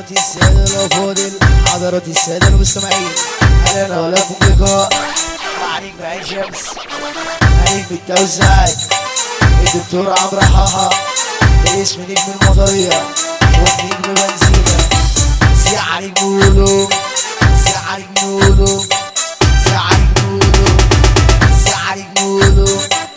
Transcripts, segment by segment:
حضرة السادة الأفاضل حضرة السادة المستمعين أهلا ولكم لقاء مع نجم عين شمس نجم التوزيعات الدكتور عمرو حاحة باسم نجم المطرية والنجم بنزينة ساعة نجم ولو ساعة نجم ولو ساعة نجم ولو ساعة نجم ولو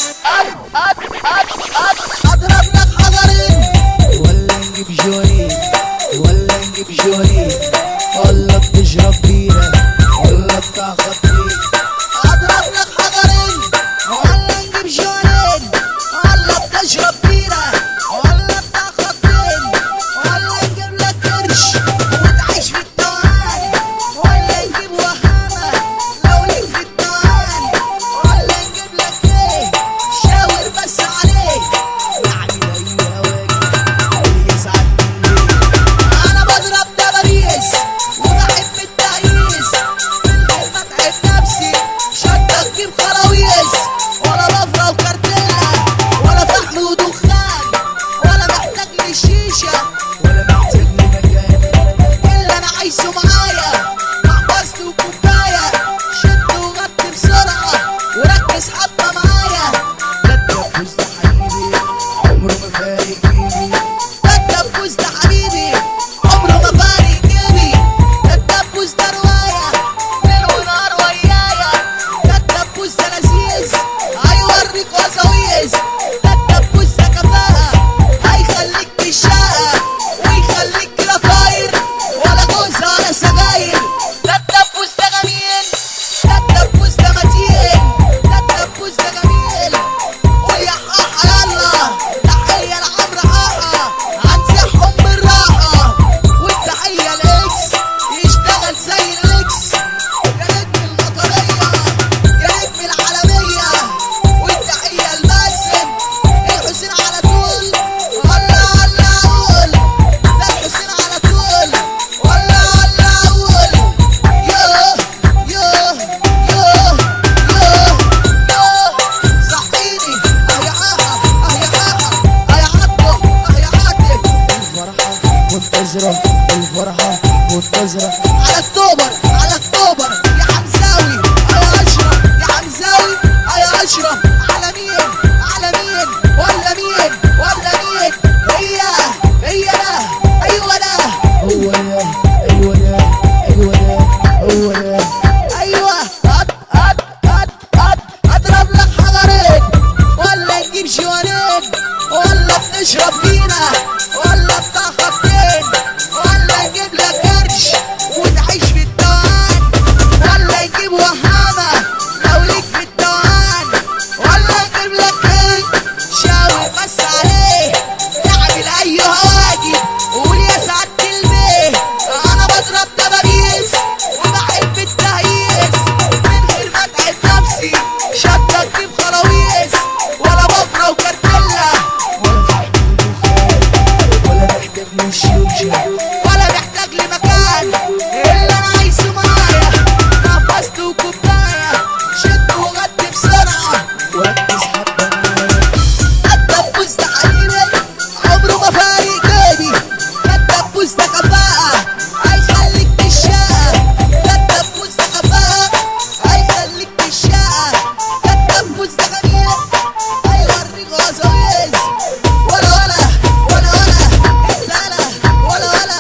اضرب لك حجرين ولا نجيب جوني ولا نجيب جوني ولا بتشرب بيرة ولا بتاخد بيرة اضرب لك حجرين ولا نجيب جوانين ولا بتشرب بيرة ولا بتاخد بين ولا نجيب لك قرش وتعيش في التوهان ولا نجيب وهامة لو ليك في التوهان ولا نجيب لك ايه شاور بس عليه يعني أي واجب يسعد الليل انا بضرب دبابيس وبحب التهييس من ما تعب نفسي شدك جيب خلاويس ولا بفرة وكارتيلا ولا فحم ودخان ولا محتاج لي شيشة ولا محتاج لمكان اللي انا عايزه معايا محفظتي وكوباية شد وغطي بسرعة وركز حبة معايا ده التنفس ده حبيبي عمره ما فارق جيبي ده الدبوس ده حبيبي عمره ما فارق جيبي ده الدبوس ده رواية ليل ونهار ويايا ده الدبوس ده لذيذ هيوريك وساويس ده الدبوس ده كفاءة هيخليك بالشقة ويخليك كده طاير ولا جوزة ولا سجاير ده الدبوس ده جميل ده الدبوس ده متين ده الدبوس ده جميل قول يا حاحة يلا تحية لعمرو حاحة هنزحهم بالراحة والتحية لإكس يشتغل زي الإكس يا نجم المطرية يا نجم العالمية والتحية لباسم الحسين على طول ولا ولا أقول ده الحسين على طول ولا ولا أقول يوه يوه يوه يوه يوه صحيني اه يا حاحة اه يا حاحة اه يا عبده اه يا عاطف الفرحة منتظرة الفرحة منتظرة على اكتوبر على اكتوبر يا حمزاوي يا اشرف يا حمزاوي يا اشرف على مين على مين ولا مين ولا مين هي هي ده ايوه ده هو ده أيوة ده أيوة ده هو ده ايوه هات هات هات هات اضرب لك حجرين ولا نجيب جوانين ولا بنشرب فينا ولا بتاخد دين ولا نجيب لك قرش وتعيش في التوهان ولا نجيب وهامة لو ليك في التوهان ولا نجيب لك ايه شاور بس عليه اعمل اي واجب قول يا سعادة البيه انا بضرب دبابيس وبحب التهييس من غير ما اتعب نفسي شدك جيب خلاويس ولا بفرة وكارتيلا ولا في حدود ولا محتاج له شيوشة ولا محتاج لمكان اللي انا عايزه معايا نفست وكوبايه شد وغطي بسرعه وركز حبة معايا الدبوس ده حبيبي عمره ما فارق جيبي الدبوس ده كفاءة هيخليك بالشقة الدبوس ده كفاءة هيخليك بالشقة الدبوس ده جميل هيوريك غزاويز ولا ولا ولا ولا لا لا ولا ولا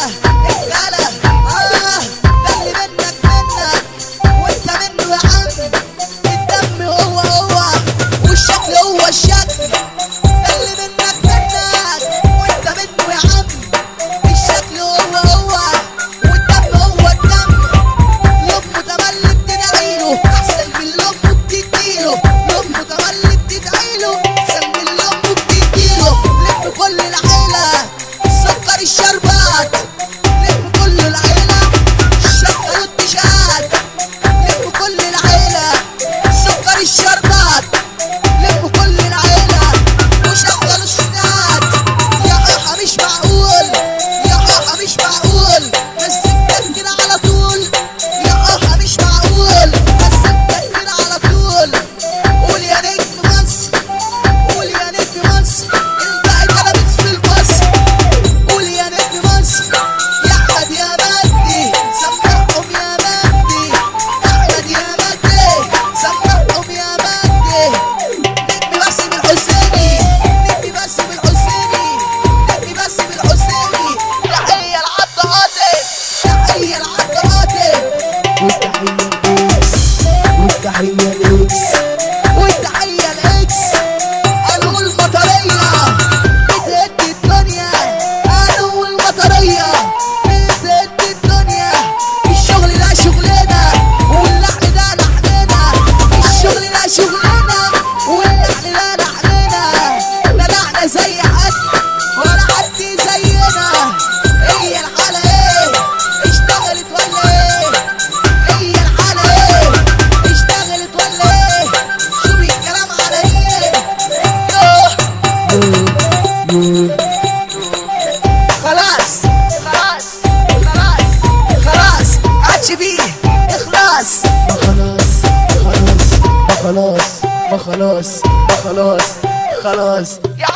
تغلطش فيه اخلاص ما خلاص خلاص ما خلاص ما خلاص ما خلاص خلاص يا